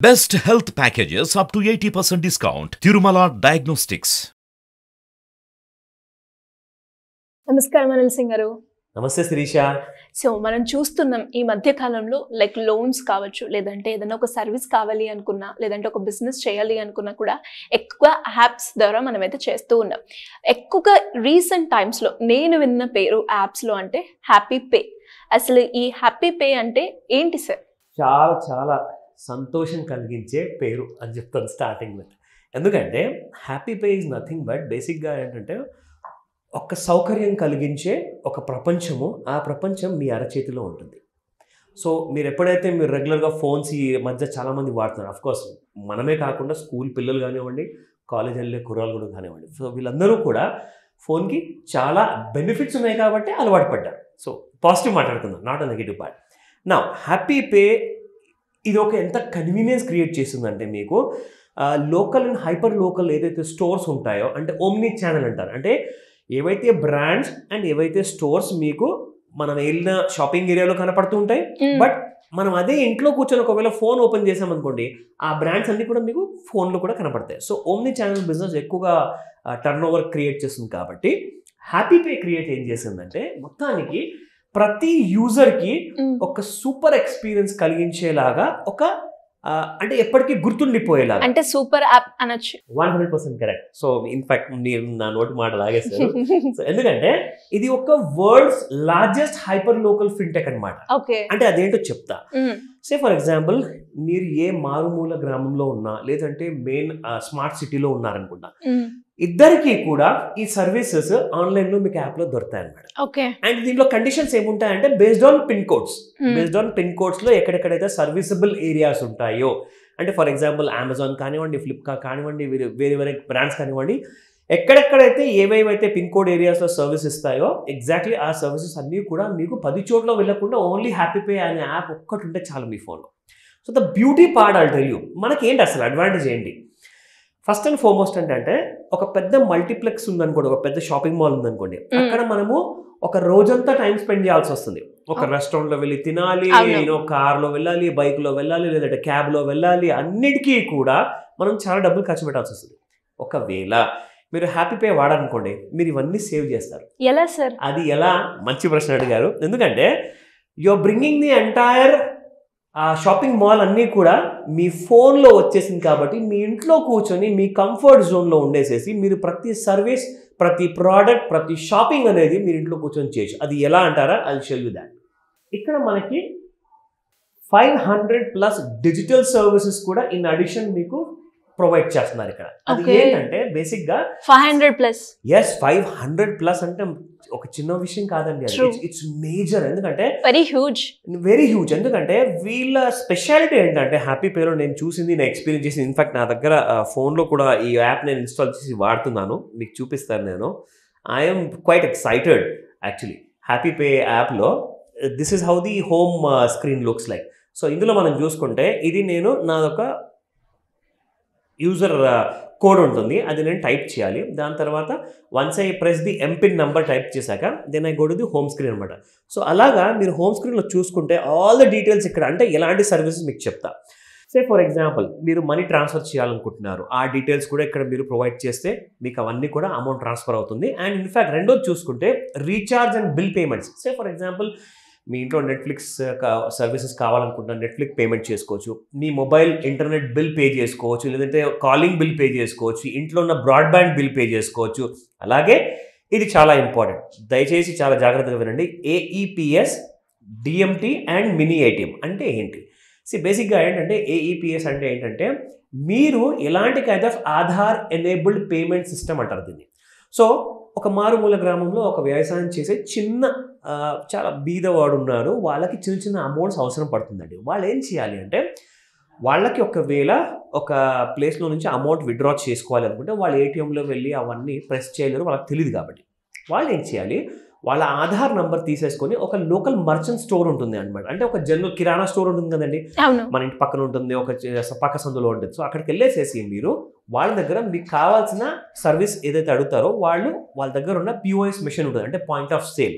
Best health packages up to 80% discount. Tirumala Diagnostics. నమస్కారం అనిల్ సింగ్ గారు నమస్తే శిరీష సో మనం చూస్తున్నాం ఈ మధ్య కాలంలో లైక్ లోన్స్ కావచ్చు లేదంటే ఏదైనా ఒక సర్వీస్ కావాలి అనుకున్నా లేదంటే ఒక బిజినెస్ చేయాలి అనుకున్నా కూడా ఎక్కువ యాప్స్ ద్వారా మనం అయితే చేస్తూ ఉన్నాం ఎక్కువగా రీసెంట్ టైమ్స్లో నేను విన్న పేరు యాప్స్లో అంటే హ్యాపీ పే అసలు ఈ హ్యాపీ పే అంటే ఏంటి సార్ చాలా చాలా సంతోషం కలిగించే పేరు అని చెప్తాను స్టార్టింగ్ విత్ ఎందుకంటే Happy Pay is nothing but బేసిక్గా ఏంటంటే ఒక సౌకర్యం కలిగించే ఒక ప్రపంచము ఆ ప్రపంచం మీ అరచేతిలో ఉంటుంది సో మీరు ఎప్పుడైతే మీరు రెగ్యులర్గా ఫోన్స్ ఈ మధ్య చాలామంది వాడుతున్నారు కోర్స్ మనమే కాకుండా స్కూల్ పిల్లలు కానివ్వండి కాలేజ్ వెళ్ళే కుర్రాలు కూడా కానివ్వండి సో వీళ్ళందరూ కూడా ఫోన్కి చాలా బెనిఫిట్స్ ఉన్నాయి కాబట్టి అలవాటు పడ్డారు సో పాజిటివ్ మాట్లాడుకుందాం నాట్ అ నెగిటివ్ పార్ట్ నా హ్యాపీ పే ఇది ఒక ఎంత కన్వీనియన్స్ క్రియేట్ చేస్తుందంటే మీకు లోకల్ అండ్ హైపర్ లోకల్ ఏదైతే స్టోర్స్ ఉంటాయో అంటే ఓమ్నీ ఛానల్ అంటారు అంటే ఏవైతే బ్రాండ్స్ అండ్ ఏవైతే స్టోర్స్ మీకు మనం వెళ్ళిన షాపింగ్ ఏరియాలో కనపడుతూ ఉంటాయి బట్ మనం అదే ఇంట్లో కూర్చొని ఒకవేళ ఫోన్ ఓపెన్ చేసామనుకోండి ఆ బ్రాండ్స్ అన్ని కూడా మీకు ఫోన్లో కూడా కనపడతాయి సో ఓమ్నీ ఛానల్ బిజినెస్ ఎక్కువగా టర్న్ ఓవర్ క్రియేట్ చేస్తుంది కాబట్టి హ్యాపీ పే క్రియేట్ ఏం చేసిందంటే మొత్తానికి ప్రతి యూజర్కి మ్మ్. ఒక సూపర్ ఎక్స్పీరియన్స్ కలిగించేలాగా ఒక ఆ, అంటే ఎప్పటికీ గుర్తుండిపోయేలాగా అంటే సూపర్ యాప్ అనొచ్చు one hundred percent correct so in fact మీరు నా నోటి మాట లాగేస్తారు సో ఎందుకంటే ఇది ఒక world's largest hyper local fintech అన్నమాట ఓకే అంటే అదేంటో చెప్తా సే ఫర్ ఎగ్జాంపుల్ మీరు ఏ మారుమూల గ్రామంలో ఉన్నా లేదంటే మెయిన్ స్మార్ట్ సిటీలో ఉన్నారనుకుంటా ఇద్దరికి కూడా ఈ సర్వీసెస్ ఆన్లైన్లో మీకు యాప్లో దొరుకుతాయి అన్నమాట ఓకే అండ్ దీంట్లో కండిషన్స్ ఏముంటాయంటే based on pin codes based on pin కోడ్స్లో ఎక్కడెక్కడైతే సర్వీసబుల్ ఏరియాస్ ఉంటాయో అంటే ఫర్ ఎగ్జాంపుల్ అమెజాన్ కానివ్వండి ఫ్లిప్కార్ట్ కానివ్వండి వేరే వేరే వేరే బ్రాండ్స్ కానివ్వండి ఎక్కడెక్కడైతే ఏవేవైతే పిన్ కోడ్ ఏరియాస్లో సర్వీస్ ఇస్తాయో ఎగ్జాక్ట్లీ ఆ సర్వీసెస్ అన్నీ కూడా మీకు పది చోట్ల వెళ్ళకుండా ఓన్లీ హ్యాపీ పే అనే యాప్ ఒక్కటి ఉంటే చాలు మీ ఫోన్లో so the beauty part I'll tell you మనకి ఏంటి అసలు అడ్వాంటేజ్ ఏంటి ఫస్ట్ అండ్ ఫార్మోస్ట్ ఏంటంటే ఒక పెద్ద మల్టీప్లెక్స్ ఉందనుకోండి ఒక పెద్ద షాపింగ్ మాల్ ఉందనుకోండి అక్కడ మనము ఒక రోజంతా టైం స్పెండ్ చేయాల్సి వస్తుంది ఒక అవును. రెస్టారెంట్లో వెళ్ళి తినాలి అవును. యూనో కార్లో వెళ్ళాలి బైక్లో వెళ్ళాలి లేదంటే క్యాబ్లో వెళ్ళాలి అన్నిటికీ కూడా మనం చాలా డబ్బులు ఖర్చు పెట్టాల్సి వస్తుంది ఒకవేళ మీరు హ్యాపీ పే వాడాలనుకోండి మీరు ఇవన్నీ సేవ్ చేస్తారు ఎలా సార్ అది ఎలా మంచి ప్రశ్న అడిగారు ఎందుకంటే you bringing the entire uh shopping mall అన్నీ కూడా మీ ఫోన్లో వచ్చేసింది కాబట్టి మీ ఇంట్లో కూర్చొని మీ కంఫర్ట్ జోన్లో ఉండేసేసి మీరు ప్రతి సర్వీస్ ప్రతి ప్రోడక్ట్ ప్రతి షాపింగ్ అనేది మీరు ఇంట్లో కూర్చొని చేయొచ్చు అది ఎలా అంటారా ఐ షెల్ యూ దాట్ ఇక్కడ మనకి five hundred plus digital services కూడా ఇన్ అడిషన్ మీకు ప్రొవైడ్ చేస్తున్నారు ఇక్కడ అది Okay. ఏంటంటే బేసిక్గా five hundred plus yes five hundred plus అంటే ఒక చిన్న విషయం కాదండి అది True. ఇట్స్ మేజర్ ఎందుకంటే వెరీ హ్యూజ్ వెరీ హ్యూజ్ ఎందుకంటే వీళ్ళ స్పెషాలిటీ ఏంటంటే హ్యాపీ పేలో నేను చూసింది నేను ఎక్స్పీరియన్స్ చేసింది ఇన్ఫాక్ట్ నా దగ్గర ఫోన్లో కూడా ఈ యాప్ నేను ఇన్స్టాల్ చేసి వాడుతున్నాను మీకు చూపిస్తాను నేను I'm quite excited actually Happy Pay యాప్లో this is how the home screen looks like so ఇందులో మనం చూసుకుంటే ఇది నేను నాదొక యూజర్ కోడ్ ఉంటుంది అది నేను టైప్ చేయాలి దాని తర్వాత once I press the MPIN number type చేశాక then I go to the home screen అనమాట సో అలాగా మీరు హోమ్ స్క్రీన్లో చూసుకుంటే ఆల్ ద డీటెయిల్స్ ఇక్కడ అంటే ఎలాంటి సర్వీసెస్ మీకు చెప్తా సే ఫర్ ఎగ్జాంపుల్ మీరు మనీ ట్రాన్స్ఫర్ చేయాలనుకుంటున్నారు ఆ డీటెయిల్స్ కూడా ఇక్కడ మీరు ప్రొవైడ్ చేస్తే మీకు అవన్నీ కూడా అమౌంట్ ట్రాన్స్ఫర్ అవుతుంది అండ్ ఇన్ఫాక్ట్ రెండోది చూసుకుంటే recharge and bill payments say for example మీ ఇంట్లో నెట్ఫ్లిక్స్ సర్వీసెస్ కావాలనుకుంటున్నా నెట్ఫ్లిక్స్ పేమెంట్ చేసుకోవచ్చు మీ మొబైల్ ఇంటర్నెట్ బిల్ పే చేసుకోవచ్చు లేదంటే కాలింగ్ బిల్ పే చేసుకోవచ్చు ఇంట్లో ఉన్న బ్రాడ్బ్యాండ్ బిల్ పే చేసుకోవచ్చు అలాగే ఇది చాలా ఇంపార్టెంట్ దయచేసి చాలా జాగ్రత్తగా వినండి AEPS DMT and mini ATM అంటే ఏంటి సి బేసిక్గా ఏంటంటే ఏఈపిఎస్ అంటే ఏంటంటే మీరు ఎలాంటి kind of Aadhaar enabled payment system అంటారు దీన్ని సో ఒక మారుమూల గ్రామంలో ఒక వ్యవసాయం చేసే చిన్న ఆ, చాలా బీదవాడు ఉన్నారు వాళ్ళకి చిన్న చిన్న అమౌంట్స్ అవసరం పడుతుందండి వాళ్ళు ఏం చేయాలి అంటే వాళ్ళకి ఒకవేళ ఒక ప్లేస్లో నుంచి అమౌంట్ విత్డ్రా చేసుకోవాలి అనుకుంటే వాళ్ళు ఏటీఎంలో వెళ్ళి అవన్నీ ప్రెస్ చేయలేరు వాళ్ళకి తెలియదు కాబట్టి వాళ్ళు ఏం చేయాలి వాళ్ళ ఆధార్ నంబర్ తీసేసుకొని ఒక లోకల్ మర్చెంట్ స్టోర్ ఉంటుంది అనమాట అంటే ఒక జనరల్ కిరాణా స్టోర్ ఉంటుంది కదండి అవును మన ఇంటి పక్కన ఉంటుంది ఒక చ- పక్క సందులో ఉంటుంది సో అక్కడికి వెళ్ళేసేసి మీరు వాళ్ళ దగ్గర మీకు కావాల్సిన సర్వీస్ ఏదైతే అడుగుతారో వాళ్ళు వాళ్ళ దగ్గర ఉన్న పిఓఎస్ మిషన్ ఉంటుంది అంటే పాయింట్ ఆఫ్ సేల్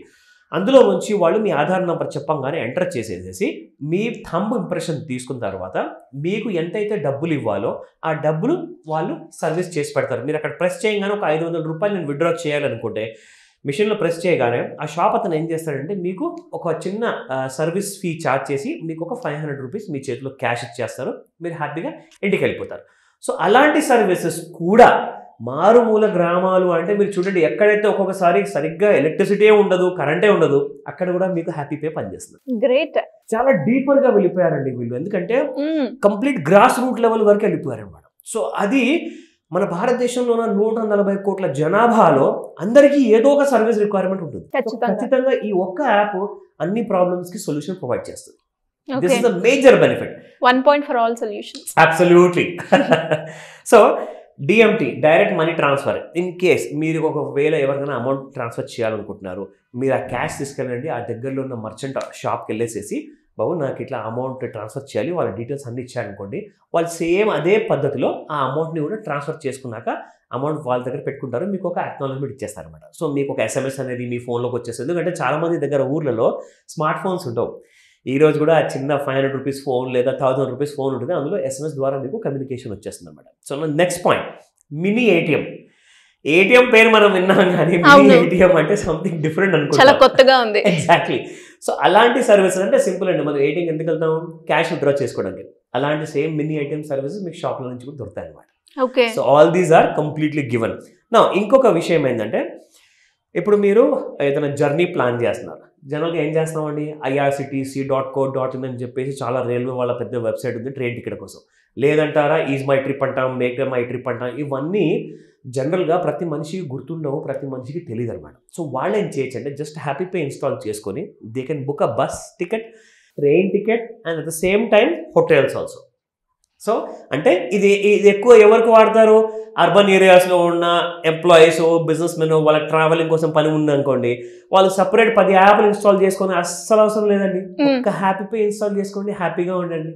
అందులో నుంచి వాళ్ళు మీ ఆధార్ నెంబర్ చెప్పంగానే ఎంటర్ చేసేసేసి మీ థంబ్ ఇంప్రెషన్ తీసుకున్న తర్వాత మీకు ఎంతైతే డబ్బులు ఇవ్వాలో ఆ డబ్బులు వాళ్ళు సర్వీస్ చేసి పెడతారు మీరు అక్కడ ప్రెస్ చేయగానే ఒక ఐదు వందల రూపాయలు నేను విత్డ్రా చేయాలనుకుంటే మిషన్లో ప్రెస్ చేయగానే ఆ షాప్ అతను ఏం చేస్తాడంటే మీకు ఒక చిన్న సర్వీస్ ఫీ ఛార్జ్ చేసి మీకు ఒక ఫైవ్ హండ్రెడ్ రూపీస్ మీ చేతిలో క్యాష్ ఇచ్చేస్తారు మీరు హ్యాపీగా ఇంటికి వెళ్ళిపోతారు సో అలాంటి సర్వీసెస్ కూడా మారుమూల గ్రామాలు అంటే మీరు చూడండి ఎక్కడైతే ఒక్కొక్కసారి సరిగ్గా ఎలక్ట్రిసిటీ ఉండదు కరెంటే ఉండదు అక్కడ కూడా మీకు హ్యాపీ పే పనిచేస్తుంది గ్రేట్ చాలా డీపర్ గా వెళ్ళిపోయారండి వీళ్ళు ఎందుకంటే కంప్లీట్ గ్రాస్ రూట్ లెవెల్ వరకు వెళ్ళిపోయారు అనమాట సో అది మన భారతదేశంలో ఉన్న నూట నలభై కోట్ల జనాభాలో అందరికీ ఏదో ఒక సర్వీస్ రిక్వైర్మెంట్ ఉంటుంది సో ఖచ్చితంగా. ఖచ్చితంగా ఈ ఒక్క యాప్ అన్ని ప్రాబ్లమ్స్ కి సొల్యూషన్ ప్రొవైడ్ చేస్తుంది this okay is the major benefit one point for all solutions absolutely so DMT direct money transfer in case మీరు ఒకవేళ ఎవరికైనా అమౌంట్ ట్రాన్స్ఫర్ చేయాలనుకుంటున్నారు మీరు ఆ క్యాష్ తీసుకెళ్ళండి ఆ దగ్గరలో ఉన్న మర్చెంట్ షాప్కి వెళ్ళేసేసి బాబు నాకు ఇట్లా అమౌంట్ ట్రాన్స్ఫర్ చేయాలి వాళ్ళ డీటెయిల్స్ అన్ని ఇచ్చారనుకోండి వాళ్ళు సేమ్ అదే పద్ధతిలో ఆ అమౌంట్ని కూడా ట్రాన్స్ఫర్ చేసుకున్నాక అమౌంట్ వాళ్ళ దగ్గర పెట్టుకుంటారు మీకు ఒక అక్నాలజ్మెంట్ ఇచ్చేస్తారు అనమాట సో మీకు ఒక ఎస్ఎంఎస్ అనేది మీ ఫోన్లోకి వచ్చేస్తుంది ఎందుకంటే చాలామంది దగ్గర ఊర్లలో స్మార్ట్ ఫోన్స్ ఉండవు ఈ రోజు కూడా ఆ చిన్న ఫైవ్ హండ్రెడ్ రూపీస్ ఫోన్ లేదా థౌసండ్ రూపీస్ ఫోన్ ఉంటుంది అందులో ఎస్ఎంఎస్ ద్వారా మీకు కమ్యూనికేషన్ వచ్చేస్తుంది అనమాట so next point mini ATM ATM పేరు మనం విన్నాం కానీ మినీ అవును. ఏటీఎం అంటే సంథింగ్ డిఫరెంట్ చాలా అనుకుంటా కొత్తగా ఉంది ఎగ్జాక్ట్లీ సో అలాంటి సర్వీసెస్ అంటే సింపుల్ అండి మనం ఏటీఎం ఎందుకు వెళ్తాం క్యాష్ విత్డ్రా చేసుకోవడానికి అలాంటి సేమ్ మినీ ఏటీఎం సర్వీసెస్ మీకు షాప్ల నుంచి కూడా దొరుకుతాయి అనమాట okay so all these are completely given నా ఇంకొక విషయం ఏంటంటే ఇప్పుడు మీరు ఏదైనా జర్నీ ప్లాన్ చేస్తున్నారు జనరల్గా ఏం చేస్తామండి IRCTC dot co dot in అని చెప్పేసి చాలా రైల్వే వాళ్ళ పెద్ద వెబ్సైట్ ఉంది ట్రైన్ టికెట్ కోసం లేదంటారా ఈజ్ మై ట్రిప్ అంటాం మేక్ మై ట్రిప్ అంటాం ఇవన్నీ జనరల్గా ప్రతి మనిషికి గుర్తుండవు ప్రతి మనిషికి తెలియదు అనమాట సో వాళ్ళు ఏం చేయొచ్చు అంటే జస్ట్ హ్యాపీ పే ఇన్స్టాల్ చేసుకొని they can book a bus ticket train ticket and at the same time hotels also so అంటే ఇది ఇది ఎక్కువ ఎవరికి వాడతారు అర్బన్ ఏరియాస్లో ఉన్న ఎంప్లాయీస్ బిజినెస్ మెన్ వాళ్ళ ట్రావెలింగ్ కోసం పని ఉందనుకోండి వాళ్ళు సపరేట్ పది యాప్లు ఇన్స్టాల్ చేసుకొని అస్సలు అవసరం లేదండి Mm. ఒక్క హ్యాపీ పే ఇన్స్టాల్ చేసుకోండి హ్యాపీగా ఉండండి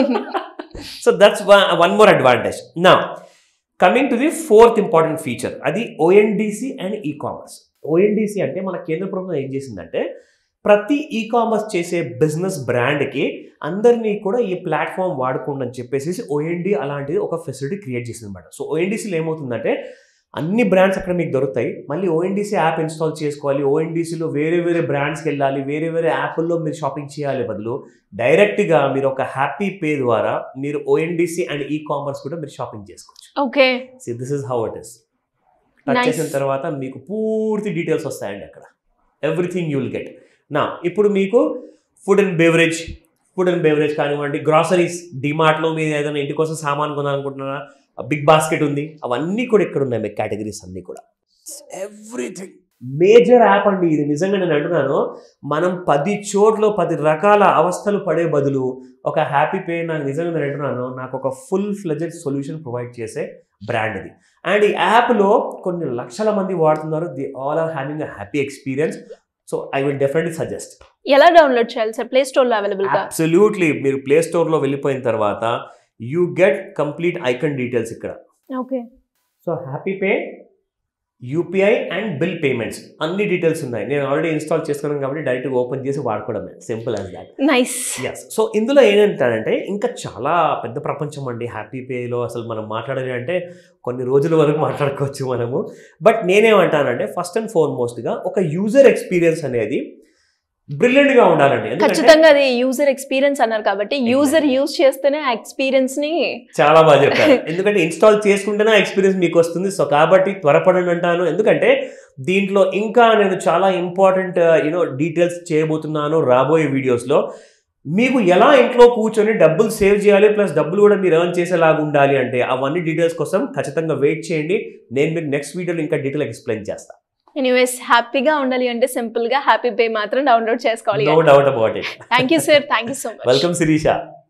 so that's one more advantage నా coming to the fourth important feature అది ONDC and e commerce ONDC అంటే మన కేంద్ర ప్రభుత్వం ఏం చేసిందంటే ప్రతి ఈ కామర్స్ చేసే బిజినెస్ బ్రాండ్కి అందరినీ కూడా ఈ ప్లాట్ఫామ్ వాడుకోండి అని చెప్పేసి ఓఎన్డి అలాంటిది ఒక ఫెసిలిటీ క్రియేట్ చేసింది అనమాట సో ఓఎన్డీసీలో ఏమవుతుందంటే అన్ని బ్రాండ్స్ అక్కడ మీకు దొరుకుతాయి మళ్ళీ ఓఎన్డీసీ యాప్ ఇన్స్టాల్ చేసుకోవాలి ఓఎన్డీసీలో వేరే వేరే బ్రాండ్స్కి వెళ్ళాలి వేరే వేరే యాప్ల్లో మీరు షాపింగ్ చేయాలి బదులు డైరెక్ట్గా మీరు ఒక హ్యాపీ పే ద్వారా మీరు ఓఎన్డీసీ అండ్ ఈ కామర్స్ కూడా మీరు షాపింగ్ చేసుకోవచ్చు okay see this is how it is touch Nice. చేసిన తర్వాత మీకు పూర్తి డీటెయిల్స్ వస్తాయండి అక్కడ ఎవ్రీథింగ్ యూ విల్ గెట్ నా ఇప్పుడు మీకు food and beverage food and beverage కానివ్వండి గ్రాసరీస్ డిమార్ట్లో మీరు ఏదైనా ఇంటి కోసం సామాన్ కొనాలనుకుంటున్నారా బిగ్ బాస్కెట్ ఉంది అవన్నీ కూడా ఇక్కడ ఉన్నాయి మీకు కేటగిరీస్ అన్నీ కూడా ఎవ్రీథింగ్ మేజర్ యాప్ అండి ఇది నిజంగా నేను అంటున్నాను మనం పది చోట్ల పది రకాల అవస్థలు పడే బదులు ఒక హ్యాపీ పే నాకు నిజంగా నేను అంటున్నాను నాకు ఒక ఫుల్ ఫ్లెజెడ్ సొల్యూషన్ ప్రొవైడ్ చేసే బ్రాండ్ ఇది అండ్ ఈ యాప్లో కొన్ని లక్షల మంది వాడుతున్నారు the all are having a happy experience so I will definitely suggest ఎలా డౌన్లోడ్ చేయాలి సార్ ప్లే స్టోర్ లో అవైలబుల్ గా అబ్సల్యూట్లీ మీరు ప్లే స్టోర్లో వెళ్ళిపోయిన తర్వాత you get complete icon details ఇక్కడ okay so Happy Pay UPI and bill payments అన్ని డీటెయిల్స్ ఉన్నాయి నేను ఆల్రెడీ ఇన్స్టాల్ చేసుకున్నాను కాబట్టి డైరెక్ట్గా ఓపెన్ చేసి వాడుకోవడమే simple as that nice yes so ఇందులో ఏంటంటే ఇంకా చాలా పెద్ద ప్రపంచం అండి హ్యాపీ పేలో అసలు మనం మాట్లాడాలి అంటే కొన్ని రోజుల వరకు మాట్లాడుకోవచ్చు మనము బట్ నేనేమంటానంటే ఫస్ట్ అండ్ ఫార్మోస్ట్గా ఒక యూజర్ ఎక్స్పీరియన్స్ అనేది బ్రిలియంట్గా ఉండాలండి ఎందుకంటే ఖచ్చితంగా అది యూజర్ ఎక్స్పీరియన్స్ అన్నారు కాబట్టి యూజర్ యూజ్ చేస్తేనే ఆ ఎక్స్పీరియన్స్ ని చాలా బాగా చెప్పారు ఎందుకంటే ఇన్స్టాల్ చేసుకుంటేనే ఎక్స్పీరియన్స్ మీకు వస్తుంది సో కాబట్టి త్వరపడండి అంటాను ఎందుకంటే దీంట్లో ఇంకా నేను చాలా ఇంపార్టెంట్ యూనో డీటెయిల్స్ చేయబోతున్నాను రాబోయే వీడియోస్లో మీకు ఎలా ఇంట్లో కూర్చొని డబ్బులు సేవ్ చేయాలి ప్లస్ డబ్బులు కూడా మీరు ఎర్న్ చేసేలాగా ఉండాలి అంటే అవన్నీ డీటెయిల్స్ కోసం ఖచ్చితంగా వెయిట్ చేయండి నేను మీకు నెక్స్ట్ వీడియోలో ఇంకా డీటెయిల్ ఎక్స్ప్లెయిన్ చేస్తాను ఎనీవేస్ హ్యాపీగా ఉండాలి అంటే సింపుల్ గా హ్యాపీ పే మాత్రం డౌన్లోడ్ చేసుకోవాలి no doubt about it thank you sir thank you so much welcome Sirisha